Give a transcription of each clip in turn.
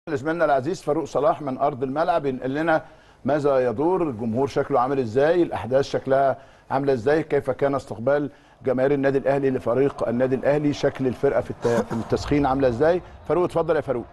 زميلنا العزيز فاروق صلاح من ارض الملعب ينقل لنا ماذا يدور الجمهور شكله عامل ازاي الاحداث شكلها عامله ازاي كيف كان استقبال جماهير النادي الاهلي لفريق النادي الاهلي شكل الفرقه في الت- في التسخين عامله ازاي فاروق اتفضل يا فاروق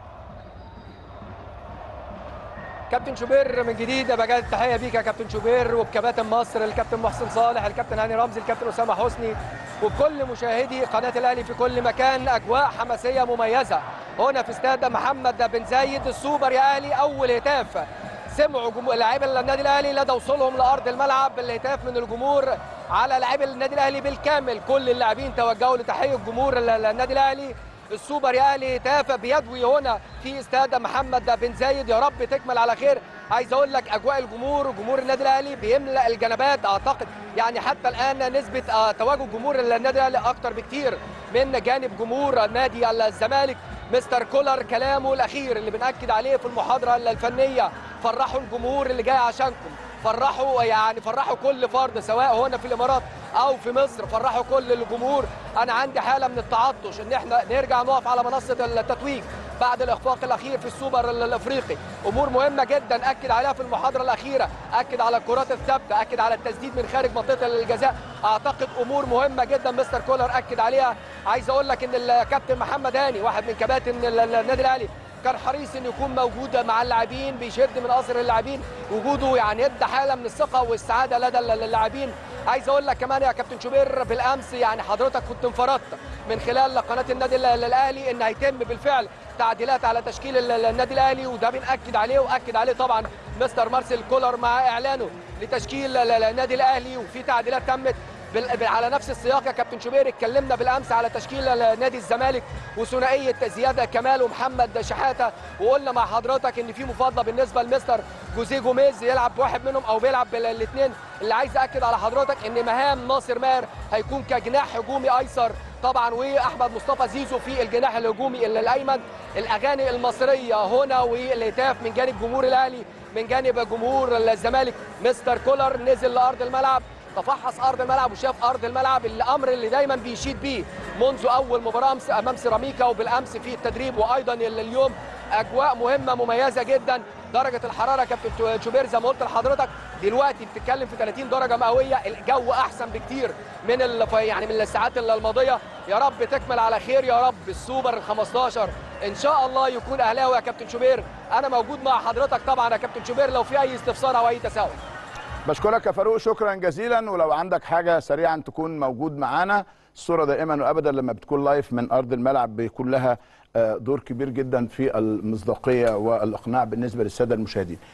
كابتن شوبير من جديد بجد التحيه بيك يا كابتن شوبير وبكباتن مصر الكابتن محسن صالح الكابتن هاني رمزي الكابتن اسامه حسني وبكل مشاهدي قناه الاهلي في كل مكان اجواء حماسيه مميزه هنا في استاد محمد بن زايد السوبر يا اهلي اول هتاف سمعوا جمهور لاعبي النادي الاهلي لدى وصولهم لارض الملعب الهتاف من الجمهور على لاعبي النادي الاهلي بالكامل كل اللاعبين توجهوا لتحيه جمهور النادي الاهلي السوبر يا اهلي هتاف بيدوي هنا في استاد محمد بن زايد يا رب تكمل على خير عايز اقول لك اجواء الجمهور جمهور النادي الاهلي بيملا الجنبات اعتقد يعني حتى الان نسبه آه، تواجد جمهور النادي الاهلي اكتر بكتير من جانب جمهور نادي الزمالك مستر كولر كلامه الاخير اللي بناكد عليه في المحاضره الفنيه فرحوا الجمهور اللي جاي عشانكم فرحوا يعني فرحوا كل فرد سواء هنا في الامارات او في مصر فرحوا كل الجمهور انا عندي حاله من التعطش ان احنا نرجع نقف على منصه التتويج بعد الاخفاق الاخير في السوبر ال- الافريقي امور مهمه جدا اكد عليها في المحاضره الاخيره اكد على الكرات الثابته اكد على التسديد من خارج منطقه الجزاء اعتقد امور مهمه جدا مستر كولر اكد عليها عايز اقول لك ان الكابتن محمد هاني واحد من كباتن ال- ال- النادي الاهلي كان حريص انه يكون موجود مع اللاعبين بيشد من قصر اللاعبين وجوده يعني ادى حاله من الثقه والسعاده لدى اللاعبين عايز اقول لك كمان يا كابتن شوبير بالامس يعني حضرتك كنت انفردت من خلال قناه النادي ال- الاهلي ان هيتم بالفعل تعديلات على تشكيل ال- ال- النادي الاهلي وده بناكد عليه واكد عليه طبعا مستر مارسيل كولر مع اعلانه لتشكيل ال- ال- النادي الاهلي وفي تعديلات تمت بال- بال- على نفس السياق يا كابتن شوبير اتكلمنا بالامس على تشكيل ال- نادي الزمالك وثنائيه زياد كمال ومحمد شحاته وقلنا مع حضرتك ان في مفاضله بالنسبه لمستر جوزيه جوميز يلعب بواحد منهم او بيلعب بالاثنين اللي عايز اكد على حضرتك ان مهام ناصر ماهر هيكون كجناح هجومي ايسر طبعا واحمد مصطفى زيزو في الجناح الهجومي ال- الايمن الاغاني المصريه هنا والهتاف من جانب جمهور الاهلي من جانب جمهور الزمالك مستر كولر نزل لارض الملعب تفحص ارض الملعب وشاف ارض الملعب الامر اللي دايما بيشيد بيه منذ اول مباراه أمس امام سيراميكا وبالامس في التدريب وايضا ال- اليوم اجواء مهمه مميزه جدا درجه الحراره يا كابتن شوبير زي ما قلت لحضرتك دلوقتي بتتكلم في 30 درجه مئويه الجو احسن بكتير من ال- يعني من الساعات الماضيه يا رب تكمل على خير يا رب السوبر ال 15 ان شاء الله يكون اهلاوي يا كابتن شوبير انا موجود مع حضرتك طبعا يا كابتن شوبير لو في اي استفسار او اي تساؤل بشكرك يا فاروق شكرا جزيلا ولو عندك حاجه سريعا تكون موجود معانا الصوره دائما وابدا لما بتكون لايف من ارض الملعب بيكون لها آه، دور كبير جدا في المصداقيه والاقناع بالنسبه للساده المشاهدين